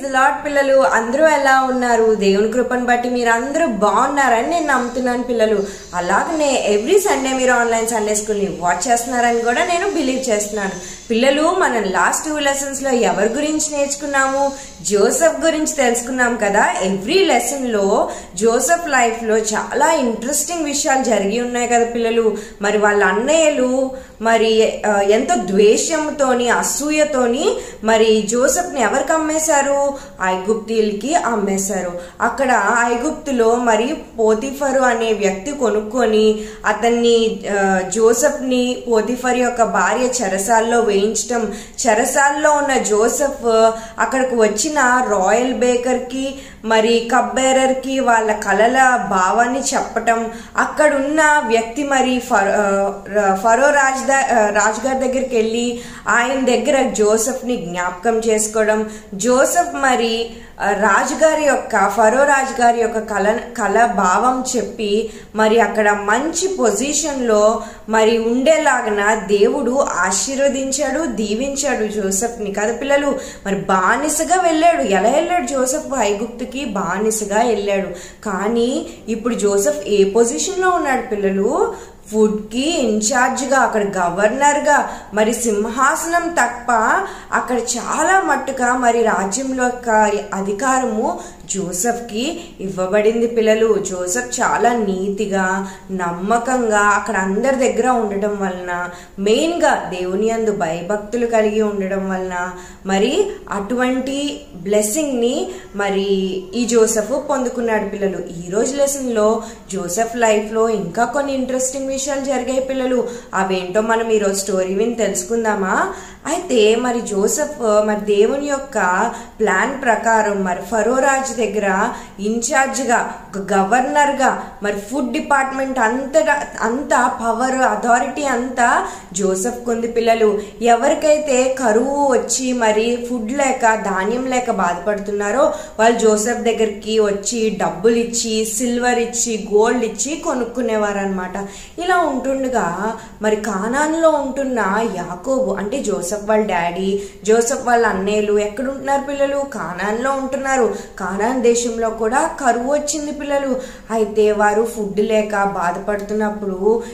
lot పిల్లలు అందరూ ఎలా ఉన్నారు దేవుని కృపను బట్టి మీరు అందరూ బాగున్నారని నేను నమ్ముతున్నాను పిల్లలు అలాగనే ఎవ్రీ సండే మీరు ఆన్లైన్ సండే స్కూల్ని వాచ్ చేస్తున్నారని కూడా నేను బిలీవ్ చేస్తున్నాను పిల్లలు మనం లాస్ట్ టూ లెసన్స్ లో ఎవరి గురించి నేర్చుకున్నాము జోసెఫ్ గురించి తెలుసుకున్నాం కదా ఎవ్రీ లెసన్ లో జోసెఫ్ లైఫ్ లో చాలా ఇంట్రెస్టింగ్ విషయాలు జరిగి ఉన్నాయి కదా పిల్లలు మరి వాళ్ళ అన్నయ్యలు మరి ఆ, ఎంతో ద్వేషంతోని అసూయతోని మరి జోసెఫ్ ని ఎవరికి అమ్మేశారు ఐగుప్తీలకి అమ్మేశారు అక్కడ ఐగుప్తులో మరి పోతిఫరు అనే వ్యక్తి కొనుక్కొని అతన్ని ఆ, జోసెఫ్ ని పోతిఫర్ యొక్క భార్య చెరసాల్లో వేయించటం చెరసాల్లో ఉన్న జోసెఫ్ అక్కడికి వచ్చిన రాయల్ బేకర్ కి మరి కప్ బేరర్ కి వాళ్ళ కళల భావాన్ని చెప్పటం అక్కడున్న వ్యక్తి మరి ఫరో ఆ, ఫరో రాజ్ ద- ఆ, రాజ్ గారి దగ్గరికి వెళ్ళి ఆయన దగ్గర జోసెఫ్ ని జ్ఞాపకం చేసుకోవడం జోసెఫ్ మరి ఆ, రాజుగారి యొక్క ఫరో రాజుగారి యొక్క కళ కళ భావం చెప్పి మరి అక్కడ మంచి పొజిషన్లో మరి ఉండేలాగన దేవుడు ఆశీర్వదించాడు దీవించాడు జోసెఫ్ని కదా పిల్లలు మరి బానిసగా వెళ్ళాడు ఎలా వెళ్ళాడు జోసెఫ్ ఐగుప్తుకి బానిసగా వెళ్ళాడు కానీ ఇప్పుడు జోసెఫ్ ఏ పొజిషన్లో ఉన్నాడు పిల్లలు ఫుడ్ కి ఇన్ఛార్జ్ గా అక్కడ గవర్నర్ గా మరి సింహాసనం తప్ప అక్కడ చాలా మట్టుగా మరి రాజ్యంలో యొక్క అధికారము జోసెఫ్ కి ఇవ్వబడింది పిల్లలు జోసెఫ్ చాలా నీతిగా నమ్మకంగా అక్కడ అందరి దగ్గర ఉండటం వలన మెయిన్ గా దేవుని అందు భయభక్తులు కలిగి ఉండడం వలన మరి అటువంటి బ్లెస్సింగ్ ని మరి ఈ జోసెఫ్ పొందుకున్నాడు పిల్లలు ఈ రోజు లెసన్ లో జోసెఫ్ లైఫ్ లో ఇంకా కొన్ని ఇంట్రెస్టింగ్ విషయాలు జరిగాయి పిల్లలు అవేంటో మనం ఈరోజు స్టోరీ విని తెలుసుకుందామా అయితే మరి జోసెఫ్ మరి దేవుని యొక్క ప్లాన్ ప్రకారం మరి ఫరో రాజు దగ్గర ఇన్ఛార్జ్ గా ఒక గవర్నర్ గా మరి ఫుడ్ డిపార్ట్మెంట్ అంతటా అంతా పవర్ అథారిటీ అంతా జోసెఫ్ కొంది పిల్లలు ఎవరికైతే కరువు వచ్చి మరి ఫుడ్ లేక ధాన్యం లేక బాధపడుతున్నారో వాళ్ళు జోసెఫ్ దగ్గరికి వచ్చి డబ్బులు ఇచ్చి సిల్వర్ ఇచ్చి గోల్డ్ ఇచ్చి కొనుక్కునేవారు అనమాట ఇలా ఉంటుండగా మరి కానాన్లో ఉంటున్న యాకోబు అంటే జోసెఫ్ వాళ్ళ డాడీ జోసెఫ్ వాళ్ళ అన్నయ్యలు ఎక్కడ ఉంటున్నారు పిల్లలు కానాన్లో ఉంటున్నారు కానాన్ దేశంలో కూడా కరువు వచ్చింది పిల్లలు అయితే వారు ఫుడ్ లేక బాధపడుతున్నప్పుడు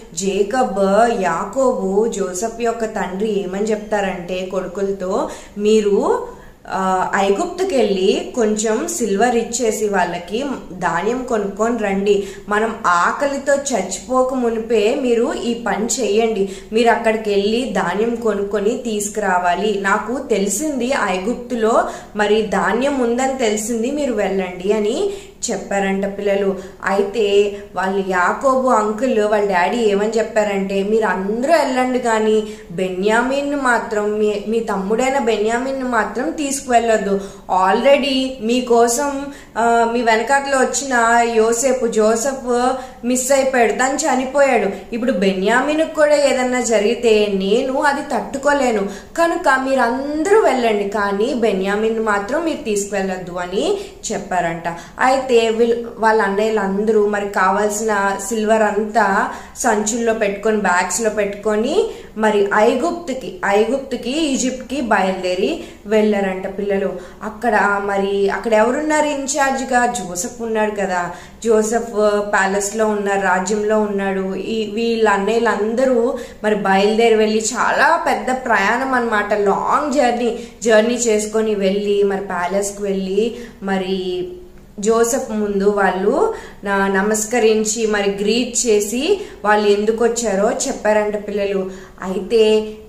జేకబ్ యాకోబు జోసెఫ్ యొక్క తండ్రి ఏమని చెప్తారంటే కొడుకులతో మీరు ఆ, ఐగుప్తుకి వెళ్ళి కొంచెం సిల్వర్ ఇచ్చేసి వాళ్ళకి ధాన్యం కొనుక్కొని రండి మనం ఆకలితో చచ్చిపోక మునిపే మీరు ఈ పని చెయ్యండి మీరు అక్కడికి వెళ్ళి ధాన్యం కొనుక్కొని తీసుకురావాలి నాకు తెలిసింది ఐగుప్తులో మరి ధాన్యం ఉందని తెలిసింది మీరు వెళ్ళండి అని చెప్పారంట పిల్లలు అయితే వాళ్ళు యాకోబు అంకుల్ వాళ్ళ డాడీ ఏమని చెప్పారంటే మీరు అందరూ వెళ్ళండి కానీ బెన్యామిన్ మాత్రం మీ మీ తమ్ముడైన బెన్యామిన్ మాత్రం తీసుకువెళ్ళొద్దు ఆల్రెడీ మీకోసం ఆ, మీ వెనకాతలో వచ్చిన యోసేపు జోసెఫ్ మిస్ అయిపోయాడు తను చనిపోయాడు ఇప్పుడు బెన్యామిన్కి కూడా ఏదన్నా జరిగితే నేను అది తట్టుకోలేను కనుక మీరందరూ వెళ్ళండి కానీ బెన్యామిన్ మాత్రం మీరు తీసుకువెళ్ళొద్దు అని చెప్పారంట అయితే వీళ్ళు వాళ్ళ అన్నయ్యలందరూ మరి కావాల్సిన సిల్వర్ అంతా సంచుల్లో పెట్టుకొని బ్యాగ్స్ లో పెట్టుకొని మరి ఐగుప్తుకి ఐగుప్తుకి ఈజిప్ట్కి బయలుదేరి వెళ్ళారంట పిల్లలు అక్కడ మరి అక్కడ ఎవరున్నారు ఇన్ఛార్జ్ గా జోసెఫ్ ఉన్నాడు కదా జోసెఫ్ ప్యాలెస్ లో ఉన్నారు రాజ్యంలో ఉన్నాడు ఈ వీళ్ళ అన్నయ్యలందరూ మరి బయలుదేరి వెళ్ళి చాలా పెద్ద ప్రయాణం అన్నమాట లాంగ్ జర్నీ జర్నీ చేసుకొని వెళ్ళి మరి ప్యాలెస్ కి వెళ్ళి మరి జోసెఫ్ ముందు వాళ్ళు నా- నమస్కరించి మరి గ్రీట్ చేసి వాళ్ళు ఎందుకు వచ్చారో చెప్పారంట పిల్లలు అయితే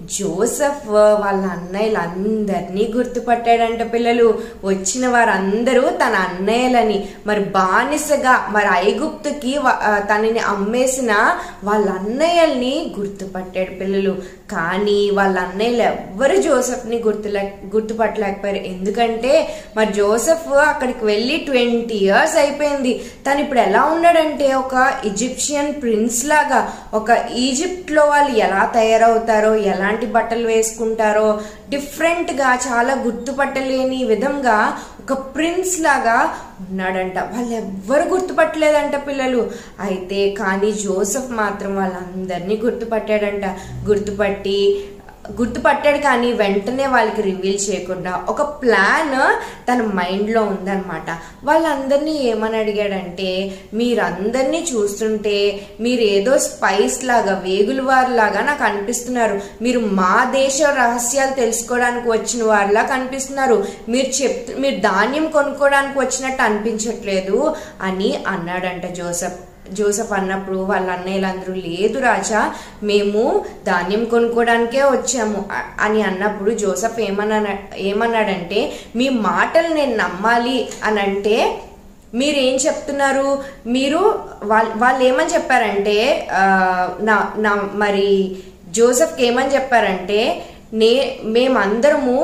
జోసెఫ్ వాళ్ళ అన్నయ్యలందరినీ గుర్తుపట్టాడంట పిల్లలు వచ్చిన వారందరూ తన అన్నయ్యలని మరి బానిసగా మరి ఐగుప్తుకి వ- ఆ, తనని అమ్మేసిన వాళ్ళ అన్నయ్యల్ని గుర్తుపట్టాడు పిల్లలు కానీ వాళ్ళ అన్నయ్యలు ఎవ్వరు జోసెఫ్ని గుర్తులే గుర్తుపట్టలేకపోయారు ఎందుకంటే మరి జోసెఫ్ అక్కడికి వెళ్ళి ట్వంటీ ఇయర్స్ అయిపోయింది తను ఇప్పుడు ఎలా ఉన్నాడంటే ఒక ఈజిప్షియన్ ప్రిన్స్ లాగా ఒక ఈజిప్ట్ లో వాళ్ళు ఎలా తయారవుతారో ఎలాంటి బట్టలు వేసుకుంటారో డిఫరెంట్ గా చాలా గుర్తుపట్టలేని విధంగా ఒక ప్రిన్స్ లాగా ఉన్నాడంట వాళ్ళు ఎవ్వరు గుర్తుపట్టలేదంట పిల్లలు అయితే కానీ జోసెఫ్ మాత్రం వాళ్ళందరినీ గుర్తుపట్టాడంట గుర్తుపట్టి గుర్తుపట్టాడు కానీ వెంటనే వాళ్ళకి రివీల్ చేయకుండా ఒక ప్లాన్ తన మైండ్లో ఉందన్నమాట వాళ్ళందరినీ ఏమని అడిగాడంటే మీరందరినీ చూస్తుంటే మీరు ఏదో స్పైస్ లాగా వేగుల వారిలాగా నాకు అనిపిస్తున్నారు మీరు మా దేశ రహస్యాలు తెలుసుకోవడానికి వచ్చిన వారిలా కనిపిస్తున్నారు మీరు చెప్ మీరు ధాన్యం కొనుక్కోవడానికి వచ్చినట్టు అనిపించట్లేదు అని అన్నాడంట జోసెఫ్ జోసెఫ్ అన్నప్పుడు వాళ్ళ అన్నయ్యలందరూ లేదు రాజా మేము ధాన్యం కొనుక్కోవడానికే వచ్చాము అ- అని అన్నప్పుడు జోసెఫ్ ఏమన్నా ఏమన్నాడంటే మీ మాటలు నేను నమ్మాలి అని అంటే మీరు ఏం చెప్తున్నారు మీరు వాళ్ళు వాళ్ళు ఏమని చెప్పారంటే ఆ, నా నా మరి జోసెఫ్కి ఏమని చెప్పారంటే నే మేమందరము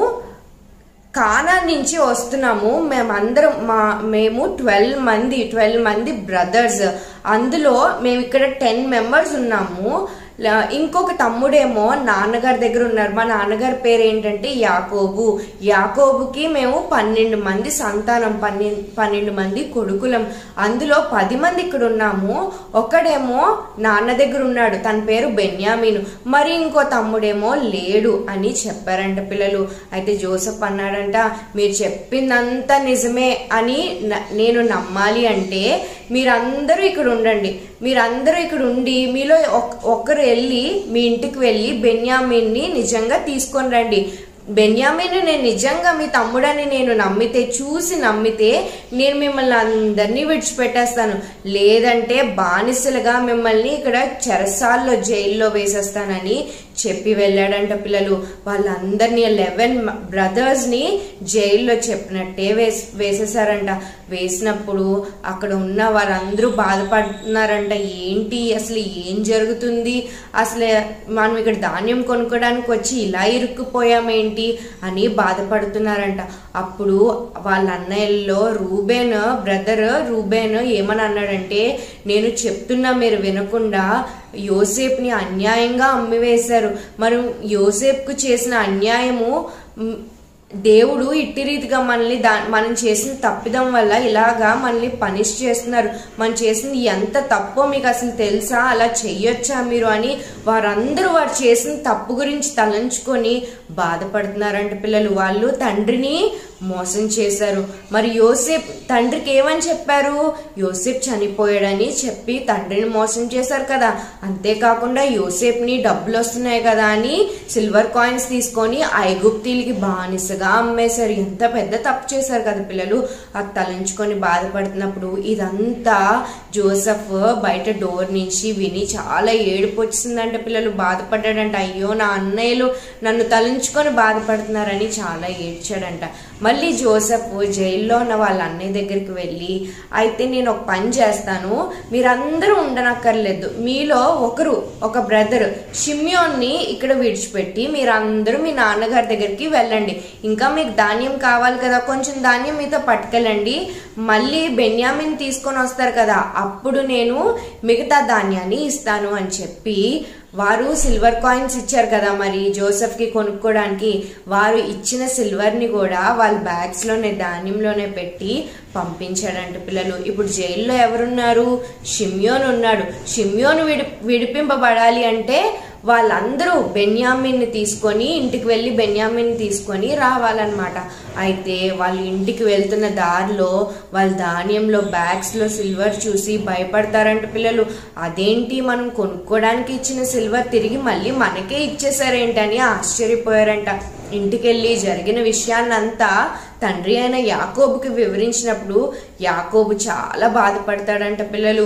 కానా నుంచి వస్తున్నాము మేమందరం మా మేము ట్వెల్వ్ మంది ట్వెల్వ్ మంది బ్రదర్స్ అందులో మేము ఇక్కడ టెన్ మెంబర్స్ ఉన్నాము ల- ఇంకొక తమ్ముడేమో నాన్నగారి దగ్గర ఉన్నారు మా నాన్నగారి పేరు ఏంటంటే యాకోబు యాకోబుకి మేము పన్నెండు మంది సంతానం పన్నెండు పన్నెండు మంది కొడుకులం అందులో పది మంది ఇక్కడ ఉన్నాము ఒకడేమో నాన్న దగ్గర ఉన్నాడు తన పేరు బెన్యామీను మరి ఇంకో తమ్ముడేమో లేడు అని చెప్పారంట పిల్లలు అయితే జోసఫ్ అన్నాడంట మీరు చెప్పిందంతా నిజమే అని న- నేను నమ్మాలి అంటే మీరందరూ ఇక్కడ ఉండండి మీరందరూ ఇక్కడ ఉండి మీలో ఒక్- ఒక్కరు వెళ్ళి మీ ఇంటికి వెళ్ళి బెన్యామిన్ని నిజంగా తీసుకొని రండి బెన్యామిన్ నేను నిజంగా మీ తమ్ముడని నేను నమ్మితే చూసి నమ్మితే నేను మిమ్మల్ని అందరినీ విడిచిపెట్టేస్తాను లేదంటే బానిసలుగా మిమ్మల్ని ఇక్కడ చెరసాల్లో జైల్లో వేసేస్తానని చెప్పి వెళ్ళాడంట పిల్లలు వాళ్ళందరినీ లెవెన్ బ్రదర్స్ని జైల్లో చెప్పినట్టే వేసి వేసేసారంట వేసినప్పుడు అక్కడ ఉన్న వారందరూ బాధపడుతున్నారంట ఏంటి అసలు ఏం జరుగుతుంది అసలు మనం ఇక్కడ ధాన్యం కొనుక్కోడానికి వచ్చి ఇలా ఇరుక్కుపోయామేంటి అని బాధపడుతున్నారంట అప్పుడు వాళ్ళ అన్నయ్యల్లో రూబేన్ బ్రదర్ రూబేన్ ఏమని అన్నాడంటే నేను చెప్తున్నా మీరు వినకుండా యోసేపుని అన్యాయంగా అమ్మివేశారు మరి యోసేపుకు చేసిన అన్యాయము మ్, దేవుడు ఇట్టి రీతిగా మనల్ని దా మనం చేసిన తప్పిదం వల్ల ఇలాగా మనల్ని పనిష్ చేస్తున్నారు మనం చేసింది ఎంత తప్పో మీకు అసలు తెలుసా అలా చెయ్యొచ్చా మీరు అని వారందరూ వారు చేసిన తప్పు గురించి తలంచుకొని బాధపడుతున్నారంట పిల్లలు వాళ్ళు తండ్రిని మోసం చేశారు మరి యోసేప్ తండ్రికి ఏమని చెప్పారు యోసేప్ చనిపోయాడని చెప్పి తండ్రిని మోసం చేశారు కదా అంతేకాకుండా యోసేప్ని డబ్బులు వస్తున్నాయి కదా అని సిల్వర్ కాయిన్స్ తీసుకొని ఐగుప్తీలకి బానిసగా అమ్మేశారు ఎంత పెద్ద తప్పు చేశారు కదా పిల్లలు అది తలంచుకొని బాధపడుతున్నప్పుడు ఇదంతా జోసఫ్ బయట డోర్ నుంచి విని చాలా ఏడుపు వచ్చిందంట పిల్లలు బాధపడ్డాడంట అయ్యో నా అన్నయ్యలు నన్ను తలంచుకొని బాధపడుతున్నారని చాలా ఏడ్చాడంట మళ్ళీ జోసఫ్ జైల్లో ఉన్న వాళ్ళ అన్నయ్య దగ్గరికి వెళ్ళి అయితే నేను ఒక పని చేస్తాను మీరందరూ ఉండనక్కర్లేదు మీలో ఒకరు ఒక బ్రదర్ షిమ్యోన్ని ఇక్కడ విడిచిపెట్టి మీరందరూ మీ నాన్నగారి దగ్గరికి వెళ్ళండి ఇంకా మీకు ధాన్యం కావాలి కదా కొంచెం ధాన్యం మీతో పట్టుకెళ్ళండి మళ్ళీ బెన్యామిన్ తీసుకొని వస్తారు కదా అప్పుడు నేను మిగతా ధాన్యాన్ని ఇస్తాను అని చెప్పి వారు సిల్వర్ కాయిన్స్ ఇచ్చారు కదా మరి జోసెఫ్కి కొనుక్కోవడానికి వారు ఇచ్చిన సిల్వర్ని కూడా వాళ్ళ బ్యాగ్స్లోనే ధాన్యంలోనే పెట్టి పంపించాడంట పిల్లలు ఇప్పుడు జైల్లో ఎవరున్నారు షిమ్యోన్ ఉన్నాడు షిమ్యోన్ విడి విడిపింపబడాలి అంటే వాళ్ళందరూ బెన్యామిన్ని తీసుకొని ఇంటికి వెళ్ళి బెన్యామిన్ని తీసుకొని రావాలన్నమాట అయితే వాళ్ళు ఇంటికి వెళ్తున్న దారిలో వాళ్ళ ధాన్యంలో బ్యాగ్స్లో సిల్వర్ చూసి భయపడతారంట పిల్లలు అదేంటి మనం కొనుక్కోవడానికి ఇచ్చిన సిల్వర్ తిరిగి మళ్ళీ మనకే ఇచ్చేసారేంటని ఆశ్చర్యపోయారంట ఇంటికెళ్ళి జరిగిన విషయాన్నంతా తండ్రి అయిన యాకోబుకి వివరించినప్పుడు యాకోబు చాలా బాధపడతాడంట పిల్లలు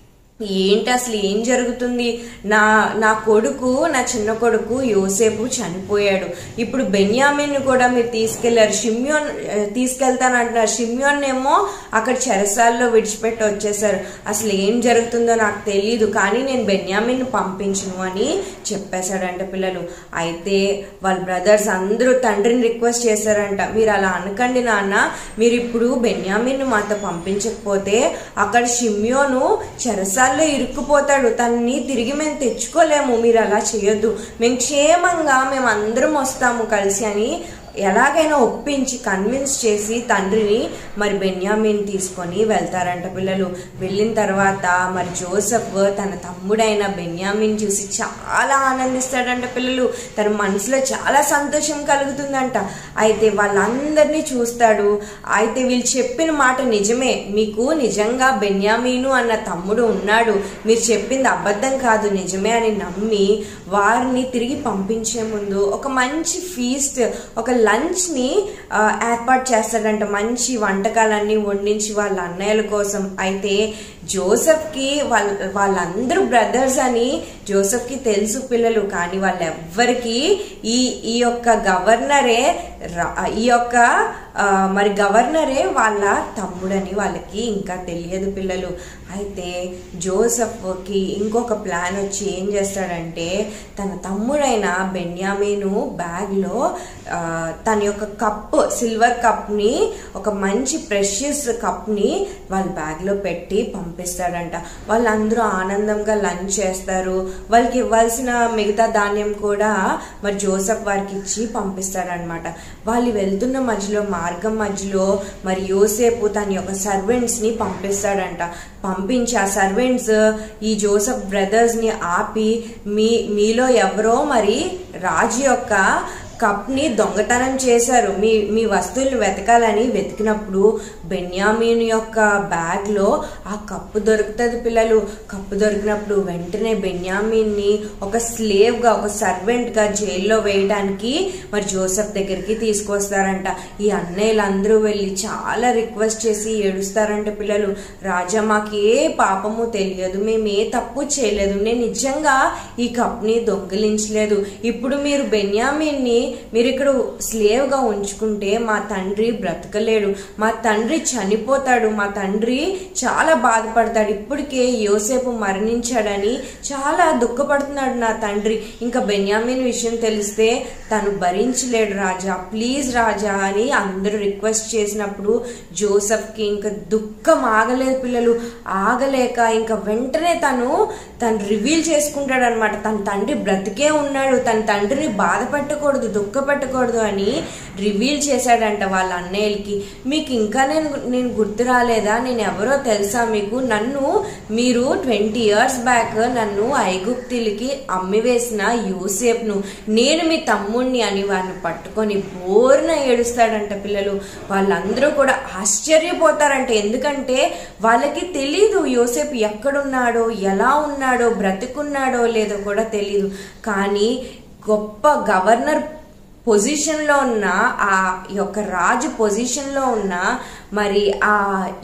ఏంటి అసలు ఏం జరుగుతుంది నా నా కొడుకు నా చిన్న కొడుకు యోసేపు చనిపోయాడు ఇప్పుడు బెన్యామిన్ కూడా మీరు తీసుకెళ్లారు షిమ్యోన్ ఆ, తీసుకెళ్తానంటున్నారు షిమ్యోన్ ఏమో అక్కడ చెరసాల్లో విడిచిపెట్టి వచ్చేసారు అసలు ఏం జరుగుతుందో నాకు తెలియదు కానీ నేను బెన్యామిన్ పంపించను అని చెప్పేశాడంట పిల్లలు అయితే వాళ్ళ బ్రదర్స్ అందరూ తండ్రిని రిక్వెస్ట్ చేశారంట మీరు అలా అనకండి నాన్న మీరు ఇప్పుడు బెన్యామిన్ మాతో పంపించకపోతే అక్కడ షిమ్యోను చెరసాల్లో ఇరుక్కుపోతాడు తనని తిరిగి మేము తెచ్చుకోలేము మీరు అలా చేయొద్దు మేము క్షేమంగా మేము అందరం వస్తాము కలిసి అని ఎలాగైనా ఒప్పించి కన్విన్స్ చేసి తండ్రిని మరి బెన్యామిన్ తీసుకొని వెళ్తారంట పిల్లలు వెళ్ళిన తర్వాత మరి జోసఫ్ తన తమ్ముడైన బెన్యామిన్ చూసి చాలా ఆనందిస్తాడంట పిల్లలు తన మనసులో చాలా సంతోషం కలుగుతుందంట అయితే వాళ్ళందరినీ చూస్తాడు అయితే వీళ్ళు చెప్పిన మాట నిజమే మీకు నిజంగా బెన్యామీను అన్న తమ్ముడు ఉన్నాడు మీరు చెప్పింది అబద్ధం కాదు నిజమే అని నమ్మి వారిని తిరిగి పంపించే ముందు ఒక మంచి ఫీస్ట్ ఒక లంచ్ని ఆ, ఏర్పాటు చేస్తాడంట మంచి వంటకాలన్నీ వండించి వాళ్ళ అన్నయ్యల కోసం అయితే జోసెఫ్కి వాళ్ళ వాళ్ళందరూ బ్రదర్స్ అని జోసెఫ్కి తెలుసు పిల్లలు కానీ వాళ్ళెవ్వరికి ఈ ఈ యొక్క గవర్నరే రా- ఈ యొక్క ఆ, మరి గవర్నరే వాళ్ళ తమ్ముడని వాళ్ళకి ఇంకా తెలియదు పిల్లలు అయితే జోసెఫ్కి ఇంకొక ప్లాన్ వచ్చి ఏం చేస్తాడంటే తన తమ్ముడైన బెన్యామీను బ్యాగ్లో ఆ, తన యొక్క కప్ సిల్వర్ కప్ని ఒక మంచి ప్రెషియస్ కప్ని వాళ్ళ బ్యాగ్లో పెట్టి పంపిస్తాడంట వాళ్ళందరూ ఆనందంగా లంచ్ చేస్తారు వాళ్ళకి ఇవ్వాల్సిన మిగతా ధాన్యం కూడా మరి జోసఫ్ వారికి ఇచ్చి పంపిస్తాడనమాట వాళ్ళు వెళ్తున్న మధ్యలో మార్గం మధ్యలో మరి యోసేపు తన యొక్క సర్వెంట్స్ ని పంపిస్తాడంట పంపించి ఆ సర్వెంట్స్ ఈ జోసఫ్ బ్రదర్స్ ని ఆపి మీ మీలో ఎవరో మరి రాజు యొక్క కప్ని దొంగతనం చేశారు మీ మీ వస్తువుల్ని వెతకాలని వెతికినప్పుడు బెన్యామీన్ యొక్క బ్యాగ్లో ఆ కప్పు దొరుకుతుంది పిల్లలు కప్పు దొరికినప్పుడు వెంటనే బెన్యామీన్ని ఒక స్లేవ్గా ఒక సర్వెంట్గా జైల్లో వేయడానికి మరి జోసెఫ్ దగ్గరికి తీసుకొస్తారంట ఈ అన్నయ్యలందరూ వెళ్ళి చాలా రిక్వెస్ట్ చేసి ఏడుస్తారంట పిల్లలు రాజా మాకు ఏ పాపము తెలియదు మేము ఏ తప్పు చేయలేదు నేను నిజంగా ఈ కప్ని దొంగిలించలేదు ఇప్పుడు మీరు బెన్యామీన్ని మీరు ఇక్కడ స్లేవ్ గా ఉంచుకుంటే మా తండ్రి బ్రతకలేడు మా తండ్రి చనిపోతాడు మా తండ్రి చాలా బాధపడతాడు ఇప్పటికే యోసేపు మరణించాడని చాలా దుఃఖపడుతున్నాడు నా తండ్రి ఇంకా బెన్యామిన్ విషయం తెలిస్తే తను భరించలేడు రాజా ప్లీజ్ రాజా అని అందరూ రిక్వెస్ట్ చేసినప్పుడు జోసఫ్కి ఇంకా దుఃఖం ఆగలేదు పిల్లలు ఆగలేక ఇంకా వెంటనే తను తను రివీల్ చేసుకుంటాడు అనమాట తన తండ్రి బ్రతికే ఉన్నాడు తన తండ్రిని బాధ పెట్టకూడదు దుఃఖ పెట్టకూడదు అని రివీల్ చేశాడంట వాళ్ళ అన్నయ్యలకి మీకు ఇంకా నేను నేను గుర్తు రాలేదా నేను ఎవరో తెలుసా మీకు నన్ను మీరు ట్వంటీ ఇయర్స్ బ్యాక్ నన్ను ఐగుప్తిలకి అమ్మివేసిన యూసేఫ్ను నేను మీ తమ్ముణ్ణి అని వారిని పట్టుకొని బోర్న ఏడుస్తాడంట పిల్లలు వాళ్ళందరూ కూడా ఆశ్చర్యపోతారంట ఎందుకంటే వాళ్ళకి తెలీదు యోసేపు ఎక్కడున్నాడో ఎలా ఉన్నాడో బ్రతికున్నాడో లేదో కూడా తెలీదు కానీ గొప్ప గవర్నర్ పొజిషన్లో ఉన్న ఆ యొక్క రాజు పొజిషన్లో ఉన్న మరి ఆ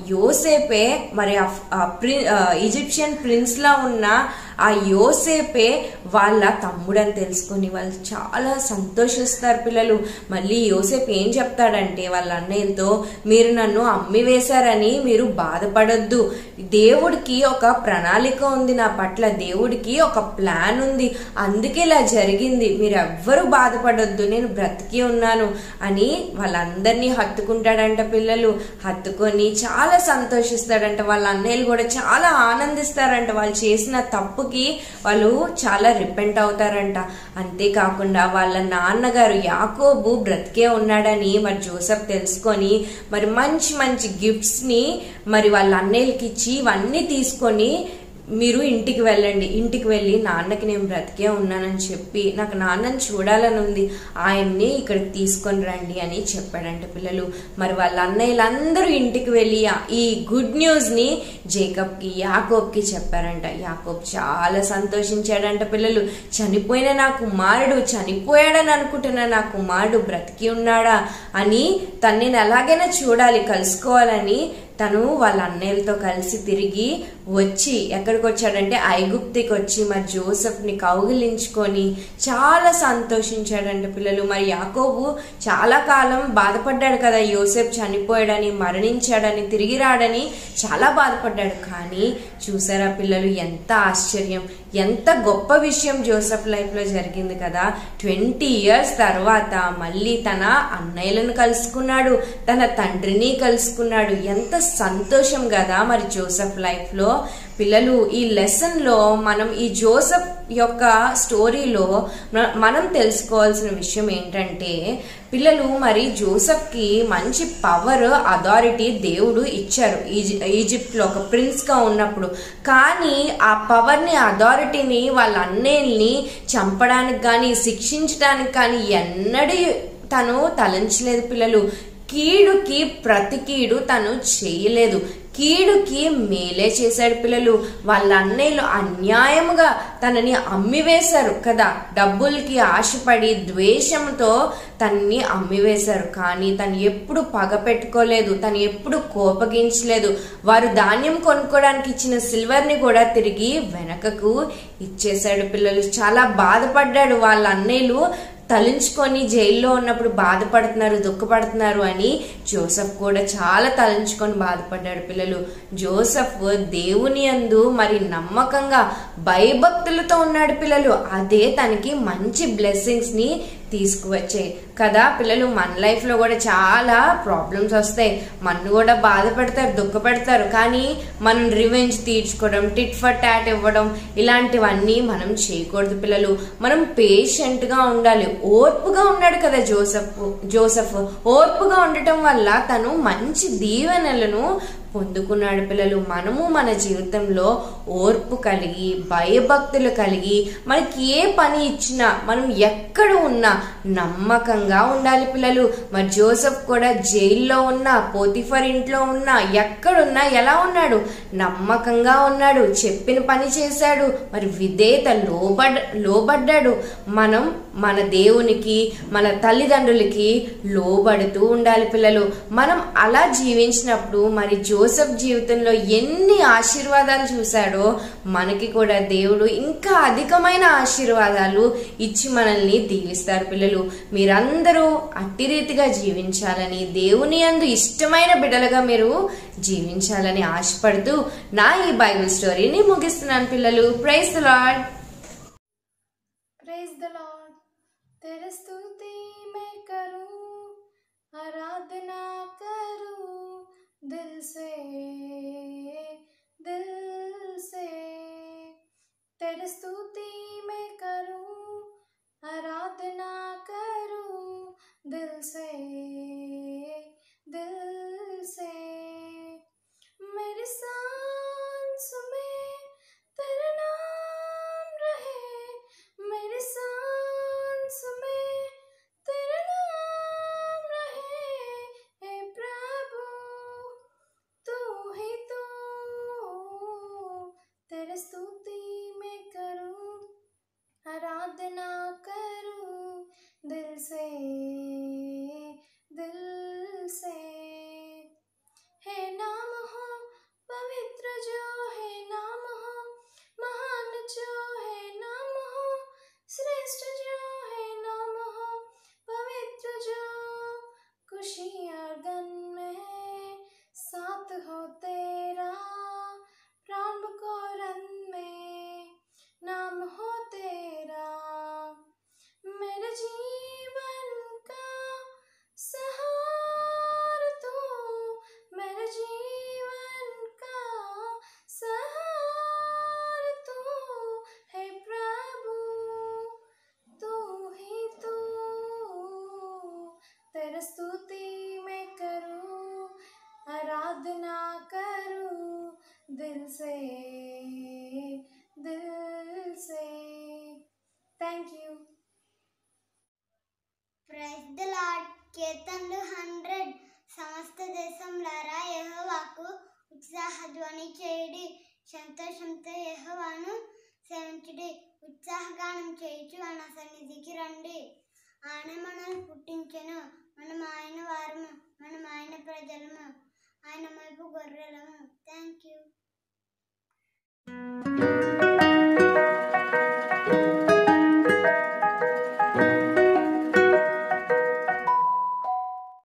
యోసేపే మరి ఆ ఫ్- ఆ ప్రి ఆ ఈజిప్షియన్ ప్రిన్స్లా ఉన్న ఆ యోసేపే వాళ్ళ తమ్ముడని తెలుసుకొని వాళ్ళు చాలా సంతోషిస్తారు పిల్లలు మళ్ళీ యోసేపు ఏం చెప్తాడంటే వాళ్ళ అన్నయ్యలతో మీరు నన్ను అమ్మి వేశారని మీరు బాధపడొద్దు దేవుడికి ఒక ప్రణాళిక ఉంది నా పట్ల దేవుడికి ఒక ప్లాన్ ఉంది అందుకే ఇలా జరిగింది మీరు ఎవ్వరూ బాధపడొద్దు నేను బ్రతికి ఉన్నాను అని వాళ్ళందరినీ హత్తుకుంటాడంట పిల్లలు హత్తుకొని చాలా సంతోషిస్తాడంట వాళ్ళ అన్నయ్యలు కూడా చాలా ఆనందిస్తారంట వాళ్ళు చేసిన తప్పుకి వాళ్ళు చాలా రిపెంట్ అవుతారంట అంతేకాకుండా వాళ్ళ నాన్నగారు యాకోబు బ్రతికే ఉన్నాడని మరి జోసెఫ్ తెలుసుకొని మరి మంచి మంచి గిఫ్ట్స్ ని మరి వాళ్ళ అన్నయ్యలకి ఇచ్చి ఇవన్నీ తీసుకొని మీరు ఇంటికి వెళ్ళండి ఇంటికి వెళ్ళి నాన్నకి నేను బ్రతికే ఉన్నానని చెప్పి నాకు నాన్నని చూడాలని ఉంది ఆయన్ని ఇక్కడికి తీసుకొని రండి అని చెప్పాడంట పిల్లలు మరి వాళ్ళ అన్నయ్యలందరూ ఇంటికి వెళ్ళి ఆ- ఈ గుడ్ న్యూస్ని జేకబ్కి యాకోబ్కి చెప్పారంట యాకోబ్ చాలా సంతోషించాడంట పిల్లలు చనిపోయిన నా కుమారుడు చనిపోయాడని అనుకుంటున్న నా కుమారుడు బ్రతికి ఉన్నాడా అని తను నేను ఎలాగైనా చూడాలి కలుసుకోవాలని తను వాళ్ళ అన్నయ్యలతో కలిసి తిరిగి వచ్చి ఎక్కడికి వచ్చాడంటే ఐగుప్తికి వచ్చి మరి జోసెఫ్ని కౌగిలించుకొని చాలా సంతోషించాడంట పిల్లలు మరి యాకోబు చాలా కాలం బాధపడ్డాడు కదా యోసెఫ్ చనిపోయాడని మరణించాడని తిరిగి రాడని చాలా బాధపడ్డాడు కానీ చూసారా పిల్లలు ఎంత ఆశ్చర్యం ఎంత గొప్ప విషయం జోసెఫ్ లైఫ్లో జరిగింది కదా ట్వంటీ ఇయర్స్ తర్వాత మళ్ళీ తన అన్నయ్యలను కలుసుకున్నాడు తన తండ్రిని కలుసుకున్నాడు ఎంత సంతోషం కదా మరి జోసెఫ్ లైఫ్లో పిల్లలు ఈ లెసన్ లో మనం ఈ జోసఫ్ యొక్క స్టోరీలో మ- మనం తెలుసుకోవాల్సిన విషయం ఏంటంటే పిల్లలు మరి జోసఫ్ కి మంచి పవర్ అథారిటీ దేవుడు ఇచ్చారు ఈజి ఈజిప్ట్ లో ఒక ప్రిన్స్ గా ఉన్నప్పుడు కానీ ఆ పవర్ ని అథారిటీని వాళ్ళ అన్నేల్ని చంపడానికి కానీ శిక్షించడానికి కానీ ఎన్నడీ తను తలంచలేదు పిల్లలు కీడుకి ప్రతి కీడు తను చేయలేదు కీడుకి మేలే చేశాడు పిల్లలు వాళ్ళ అన్నయ్యలు అన్యాయముగా తనని అమ్మివేశారు కదా డబ్బులకి ఆశపడి ద్వేషంతో తన్ని అమ్మివేశారు కానీ తను ఎప్పుడు పగ పెట్టుకోలేదు తను ఎప్పుడు కోపగించలేదు వారు ధాన్యం కొనుక్కోవడానికి ఇచ్చిన సిల్వర్ని కూడా తిరిగి వెనకకు ఇచ్చేశాడు పిల్లలు చాలా బాధపడ్డాడు వాళ్ళ అన్నయ్యలు తలుంచుకొని జైల్లో ఉన్నప్పుడు బాధపడుతున్నారు దుఃఖపడుతున్నారు అని జోసఫ్ కూడా చాలా తలంచుకొని బాధపడ్డాడు పిల్లలు జోసఫ్ దేవుని యందు మరి నమ్మకంగా భయభక్తులతో ఉన్నాడు పిల్లలు అదే తనకి మంచి బ్లెస్సింగ్స్ ని తీసుకువచ్చాయి కదా పిల్లలు మన లైఫ్ లో కూడా చాలా ప్రాబ్లమ్స్ వస్తాయి మన కూడా బాధపడతారు దుఃఖపెడతారు కానీ మనం రివెంజ్ తీర్చుకోవడం టిట్ ఫర్ టాట్ ఇవ్వడం ఇలాంటివన్నీ మనం చేయకూడదు పిల్లలు మనం పేషెంట్ గా ఉండాలి ఓర్పుగా ఉన్నాడు కదా జోసఫ్ జోసఫ్ ఓర్పుగా ఉండటం వల్ల తను మంచి దీవెనలను పొందుకున్నాడు పిల్లలు మనము మన జీవితంలో ఓర్పు కలిగి భయభక్తులు కలిగి మనకి ఏ పని ఇచ్చినా మనం ఎక్కడ ఉన్నా నమ్మకంగా ఉండాలి పిల్లలు మరి జోసఫ్ కూడా జైల్లో ఉన్నా పోతిఫర్ ఇంట్లో ఉన్నా ఎక్కడున్నా ఎలా ఉన్నాడు నమ్మకంగా ఉన్నాడు చెప్పిన పని చేశాడు మరి విధేయత లోబడ్ లోబడ్డాడు మనం మన దేవునికి మన తల్లిదండ్రులకి లోబడుతూ ఉండాలి పిల్లలు మనం అలా జీవించినప్పుడు మరి జోసఫ్ జీవితంలో ఎన్ని ఆశీర్వాదాలు చూశాడో మనకి కూడా దేవుడు ఇంకా అధికమైన ఆశీర్వాదాలు ఇచ్చి మనల్ని దీవిస్తారు పిల్లలు మీరందరూ అట్టి రీతిగా జీవించాలని దేవుని యందు ఇష్టమైన బిడ్డలుగా మీరు జీవించాలని ఆశపడుతూ నా ఈ బైబిల్ స్టోరీని ముగిస్తున్నాను పిల్లలు praise the Lord praise the Lord तेरे स्तुति मैं करूं आराधना करूं दिल से दिल से तेरे स्तुति मैं करूं आराधना करूं दिल से दिल से मेरी सांस में तेरा नाम रहे मेरी सांस में तेरा नाम रहे हे प्रभु तू ही तो तेरे स्तुति में करूं आराधना करूं दिल से दिल से हे नाम हो पवित्र जो है नाम हो महान जो है नाम हो श्रेष्ठ जो है नाम हो पवित्र जो खुशियाँ गन में साथ हो तेरा प्राण को रन में नाम हो तेरा मेरे जीवन का सहार तू मेरे जीवन का सहार तू है प्रभु तू ही तू तेरे स्तुति मैं करूं आराधना करूं दिल से दिल से thank you praise the Lord కీర్తనలు హండ్రెడ్ సమస్త దేశంలారా యెహోవాకు ఉత్సాహధ్వని చేయుడి సంతోషంతో యెహోవాను సేవించుడి ఉత్సాహగానం చేయుచు ఆయన సన్నిధికి రండి ఆయన మనల్ని పుట్టించెను మనం ఆయన వారము మనం ఆయన ప్రజలము ఆయన వైపు గొర్రెలము థ్యాంక్ యూ